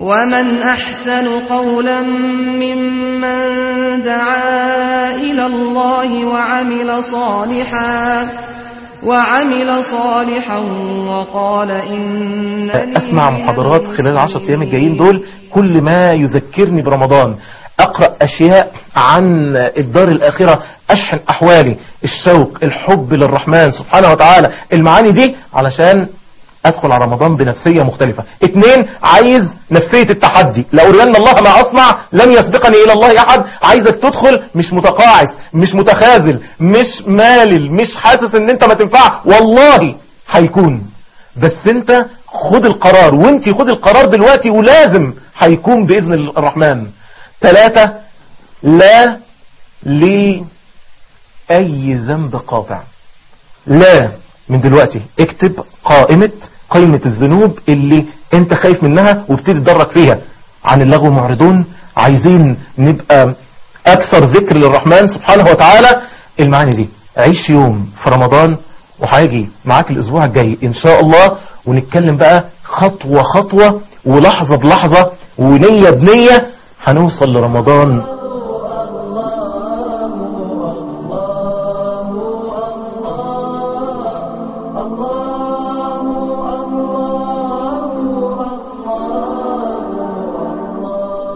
ومن أحسن قولا ممن دعا إلى الله وعمل صالحا وعمل صالحا وقال إنني اسمع محاضرات خلال العشر ايام الجايين دول كل ما يذكرني برمضان اقرأ اشياء عن الدار الاخرة اشحن احوالي الشوق الحب للرحمن سبحانه وتعالى المعاني دي علشان ادخل على رمضان بنفسية مختلفة اتنين عايز نفسية التحدي لأرين الله ما اصنع لن يسبقني الى الله احد عايزك تدخل مش متقاعس مش متخاذل مش مالل مش حاسس ان انت ما تنفع والله هيكون بس انت خد القرار وانت خد القرار دلوقتي ولازم هيكون بإذن الرحمن ثلاثة لا لأي ذنب قاطع لا من دلوقتي اكتب قائمة قائمة الذنوب اللي انت خايف منها وابتدي تدرك فيها عن اللغو معرضون عايزين نبقى اكثر ذكر للرحمن سبحانه وتعالى المعاني دي عيش يوم في رمضان وهاجي معاك الاسبوع الجاي ان شاء الله ونتكلم بقى خطوة خطوة ولحظة بلحظة ونية بنية هنوصل لرمضان